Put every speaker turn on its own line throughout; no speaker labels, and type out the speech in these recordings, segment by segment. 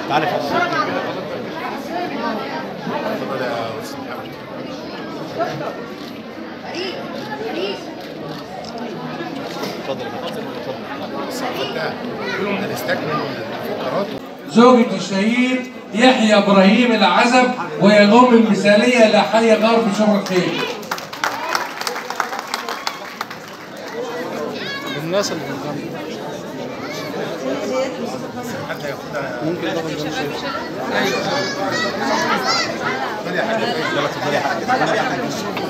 تعالى
هنستكمل الفقرات
زوجة الشهيد يحيى ابراهيم العزب وهي الام المثاليه لحي غرب شبرا الخير
الناس اللي بتغني
حد هياخدها
ممكن طبعا ده مش
اتفضلي يا حاج
يلا اتفضلي يا حاج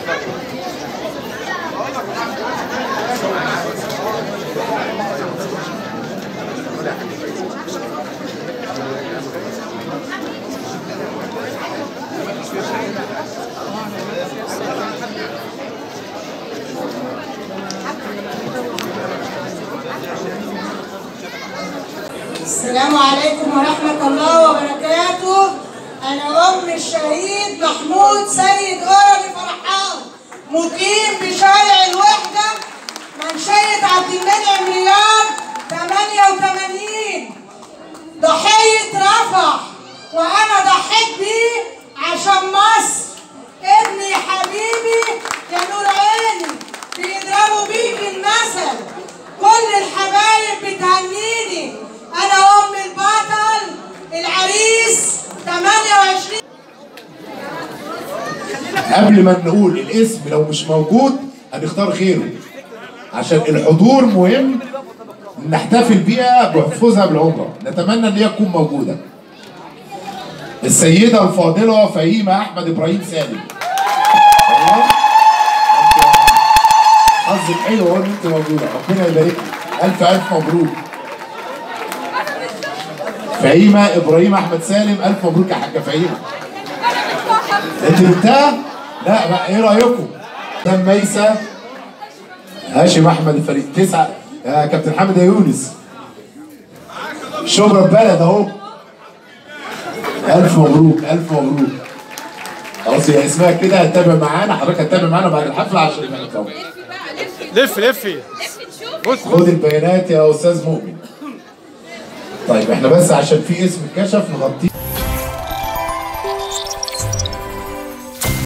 السلام عليكم ورحمة الله وبركاته أنا أم الشهيد محمود سيد غربي فرحان مقيم بشارع الوحدة منشية عبد المنعم رياض 88 ضحية رفح وأنا ضحيت بيه عشان مصر ابني حبيبي يا نور عيني بيضربوا بيك المثل كل الحبايب بتهنيني انا ام البطل العريس 28
قبل ما نقول الاسم لو مش موجود هنختار غيره عشان الحضور مهم نحتفل بيها بحفظها بالعمرة نتمنى ان هي تكون موجودة السيدة الفاضلة فهيمة أحمد إبراهيم سالم تمام؟ حظك حلو هو ان انت موجودة ربنا يبارك لك ألف ألف مبروك فهيمة إبراهيم أحمد سالم ألف مبروك يا حاجة فهيمة انت جبتها؟ لا بقى ايه رايكم؟ ده ميسة هاشم احمد الفريق تسعة يا كابتن حامد يا يونس شبرا البلد اهو الف مبروك الف مبروك خلاص هي اسمها كده هتتابع معانا حضرتك هتتابع معانا بعد الحفله عشان ما نتلخبطش.
لف لفي بص
خد البيانات يا استاذ مؤمن طيب احنا بس عشان في اسم اتكشف نغطيه